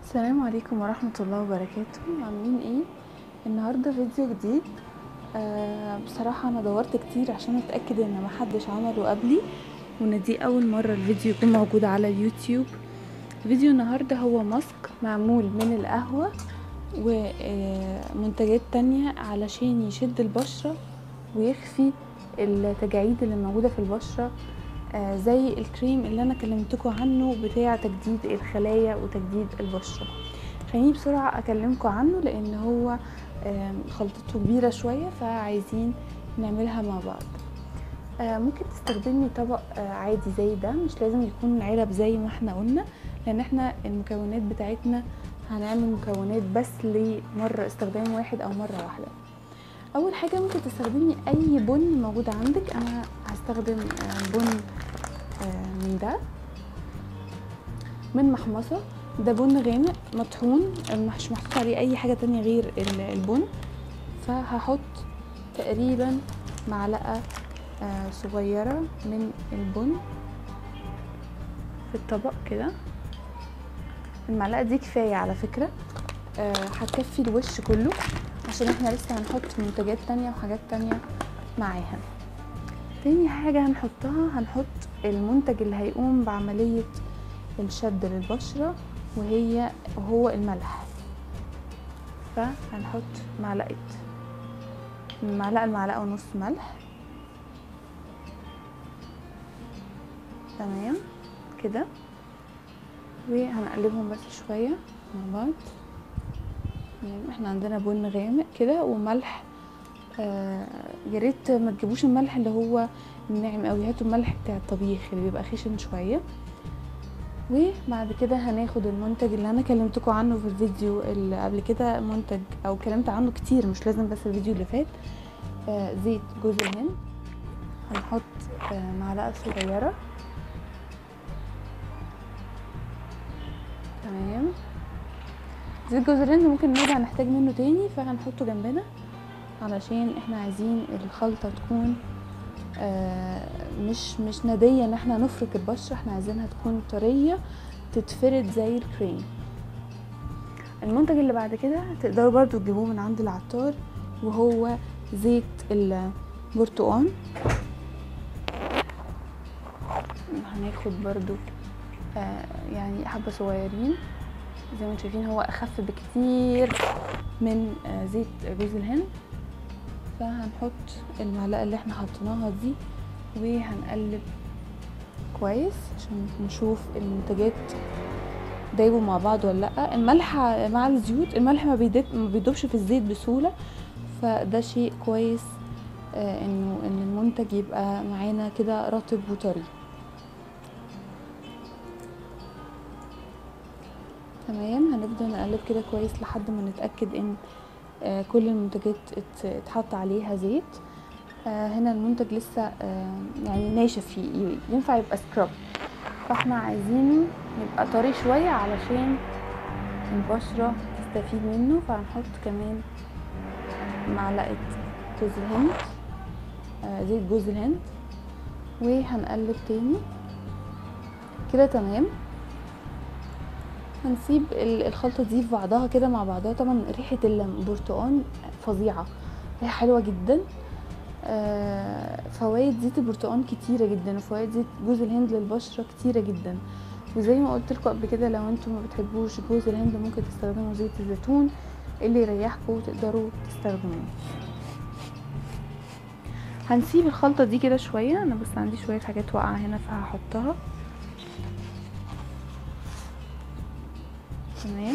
السلام عليكم ورحمة الله وبركاته عاملين ايه النهاردة فيديو جديد آه بصراحة انا دورت كتير عشان اتأكد ان محدش عمله قبلي وان دي اول مرة الفيديو يكون موجود على اليوتيوب فيديو النهاردة هو ماسك معمول من القهوة ومنتجات تانية علشان يشد البشرة ويخفي التجاعيد اللي موجودة في البشرة آه زي الكريم اللي انا كلمتكم عنه بتاع تجديد الخلايا وتجديد البشره خليني بسرعه اكلمكم عنه لان هو آه خلطته كبيره شويه فعايزين نعملها مع بعض آه ممكن تستخدمي طبق عادي زي ده مش لازم يكون علب زي ما احنا قلنا لان احنا المكونات بتاعتنا هنعمل مكونات بس لمره استخدام واحد او مره واحده اول حاجه ممكن تستخدمي اي بن موجود عندك انا هستخدم بن من ده من محمصه ده بن غامق مطحون مش محطوط عليه اي حاجه تانية غير البن فهحط تقريبا معلقه صغيره من البن في الطبق كده المعلقه دي كفايه على فكره هتكفي الوش كله عشان احنا لسه هنحط منتجات تانية وحاجات تانية معاها تاني حاجة هنحطها هنحط المنتج اللي هيقوم بعملية الشد للبشرة وهي هو الملح فهنحط معلقة من معلقة لمعلقة ونص ملح تمام كده وهنقلبهم بس شوية مع بعض يعني احنا عندنا بن غامق كده وملح آه يا ريت ما تجيبوش الملح اللي هو الناعم قوي هاتوا الملح بتاع الطبيخ اللي بيبقى خشن شويه وبعد كده هناخد المنتج اللي انا كلمتكم عنه في الفيديو اللي قبل كده منتج او كلمت عنه كتير مش لازم بس الفيديو اللي فات آه زيت جوز الهند هنحط آه معلقه صغيره تمام زيت جوز الهند ممكن نرجع نحتاج منه تاني فهنحطه جنبنا علشان احنا عايزين الخلطه تكون آه مش مش نديه ان احنا نفرك البشره احنا عايزينها تكون طريه تتفرد زي الكريم المنتج اللي بعد كده تقدروا برضو تجيبوه من عند العطار وهو زيت البرتقال هناخد برضو آه يعني حبه صغيرين زي ما انتم شايفين هو اخف بكتير من زيت جوز الهند فهنحط المعلقه اللي احنا حطيناها دي وهنقلب كويس عشان نشوف المنتجات دايبوا مع بعض ولا لا الملح مع الزيوت الملح ما بيدوبش في الزيت بسهوله فده شيء كويس آه انه ان المنتج يبقى معانا كده رطب وطري تمام هنبدا نقلب كده كويس لحد ما نتاكد ان آه كل المنتجات اتحط عليها زيت آه هنا المنتج لسه آه يعني ناشف فيه ينفع يبقى سكراب فاحنا عايزينه يبقى طري شويه علشان البشره تستفيد منه فهنحط كمان معلقه جوز الهند زيت جوز الهند وهنقلب تاني كده تمام هنسيب الخلطة دي في بعضها كده مع بعضها طبعا ريحة البرتقال فظيعة ريحة حلوة جدا آه فوائد زيت البرتقال كتيرة جدا وفوائد زيت جوز الهند للبشرة كتيرة جدا وزي ما قلت لكم قبل كده لو انتم ما بتحبوش جوز الهند ممكن تستخدموا زيت الزيتون اللي يريحكم وتقدروا تستخدموه هنسيب الخلطة دي كده شوية انا بس عندي شوية حاجات واقعة هنا فهحطها تمام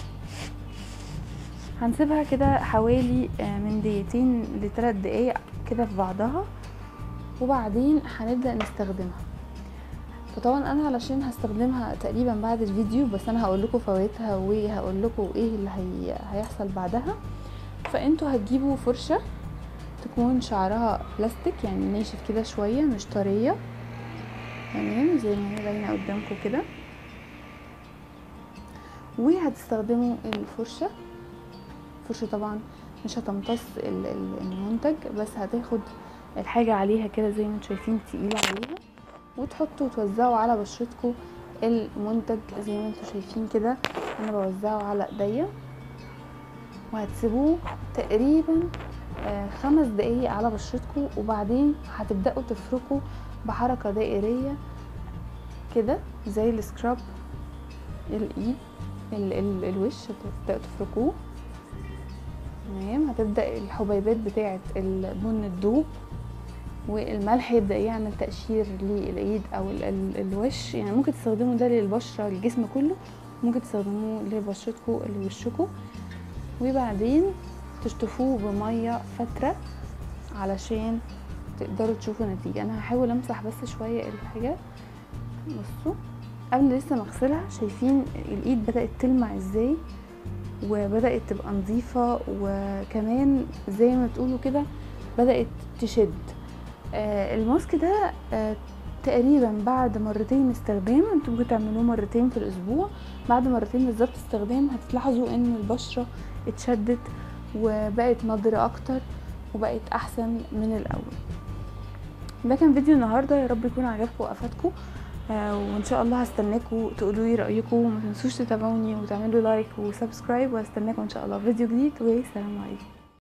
هنسيبها كده حوالي من دقيقتين لثلاث دقايق كده في بعضها وبعدين هنبدا نستخدمها فطبعا انا علشان هستخدمها تقريبا بعد الفيديو بس انا هقول لكم فوائدها وهقول لكم ايه اللي هي... هيحصل بعدها فانتوا هتجيبوا فرشه تكون شعرها بلاستيك يعني ناشف كده شويه مش طريه تمام زي ما هي باينه قدامكم كده وهتستخدموا الفرشة فرشة طبعا مش هتمتص المنتج بس هتاخد الحاجة عليها كده زي ما انتم شايفين تقيلة عليها وتحطوا وتوزعوا على بشرتكم المنتج زي ما انتم شايفين كده انا بوزعه على ايديا وهتسيبوه تقريبا آه، خمس دقايق على بشرتكم وبعدين هتبداوا تفركوا بحركه دائريه كده زي السكراب الايد ال ال الوش هتبداوا تفركوه تمام هتبدا الحبيبات بتاعه البن تدوب والملح يبدا يعمل تقشير للايد او ال ال الوش يعني ممكن تستخدموا ده للبشره الجسم كله ممكن تستخدموه لبشرتكم لوشكم وبعدين تشطفوه بميه فتره علشان تقدروا تشوفوا نتيجه انا هحاول امسح بس شويه الحاجه بصوا قبل لسه ما اغسلها شايفين الايد بدات تلمع ازاي وبدات تبقى نظيفه وكمان زي ما تقولوا كده بدات تشد آه الماسك ده آه تقريبا بعد مرتين استخدام انتوا ممكن تعملوه مرتين في الاسبوع بعد مرتين بالظبط استخدام هتلاحظوا ان البشره اتشدت وبقت نضرة اكتر وبقت احسن من الاول ده كان فيديو النهارده يا رب يكون عجبكم وافادكم آه وان شاء الله هستناكم تقولوا لي رايكم وما تنسوش تتابعوني وتعملوا لايك وسبسكرايب وهستناكم ان شاء الله في فيديو جديد والسلام عليكم